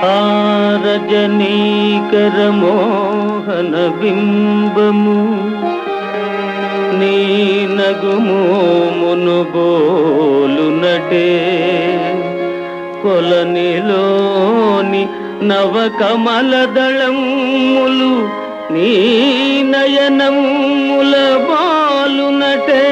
ఆ రజనీకర మోహన బింబము నీ నగుమోమును బోలునటే కొలనిలోని నవకమల దళములు నీ నయనముల బాలునటే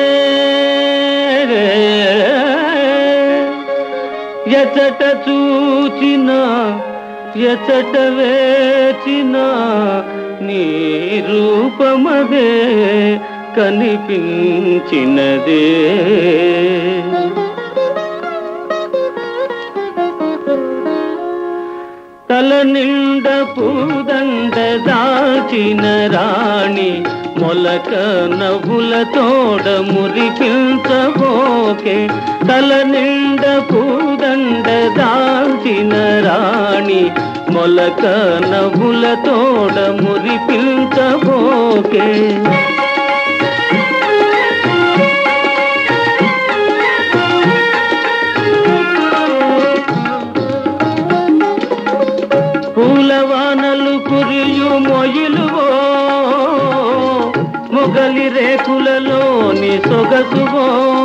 ఎచట చూచిన ఎచట వేచిన నీ రూపమదే కనిపించినదే తల నిండ పూదండ దాచిన రాణి మొలక నవ్వుల తోడ మురిపించబోకే తల నిండ పూదండ దాచిన రాణి మొలక నవ్వుల తోడ మురిపించబోకే పూలవానలు కురియు మొయిలువో మొగలి రేకులలోని సొగసువో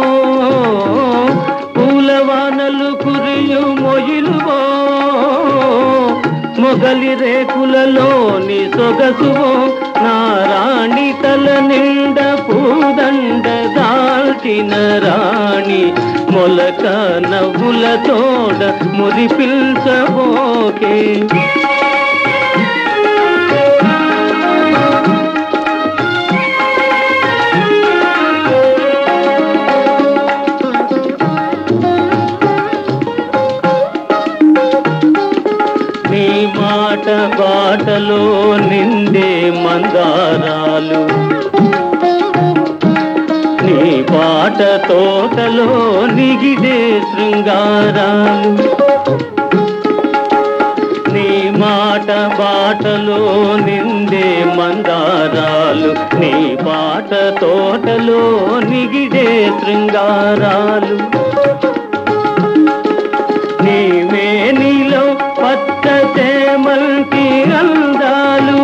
పూలవానలు కురియు మొయిలువో మొగలి రేకులలోని సొగసువో నారాణి తల నిండ పూదండ దాల్చిన రాణి మొలక నవ్వుల తోడ మురిపిల్చబోకే నీ మాట బాటలో నిండే మందారాలు నీ పాట తోటలో నిగిడే శృంగారాలు నీ మాట బాటలో నిండే మందారాలు నీ పాట తోటలో నిగిడే శృంగారాలు నీవే నీలో పచ్చ చేమల్కి అందాలు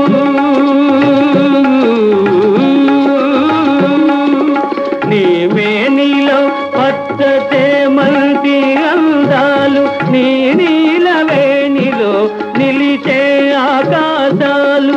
నీవే నీలో పచ్చ చేమల్కి అందాలు నీ నీలవేణిలో నిలిచే ఆకాశాలు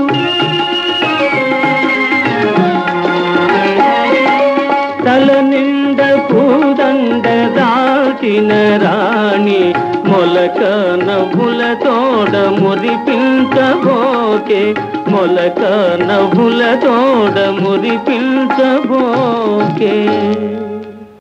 తల నిండ పూదండ దాచిన రాణి మొలక నవ్వుల తోడ మురిపించబోకే మొలక నవ్వుల తోడ మురిపించబోకే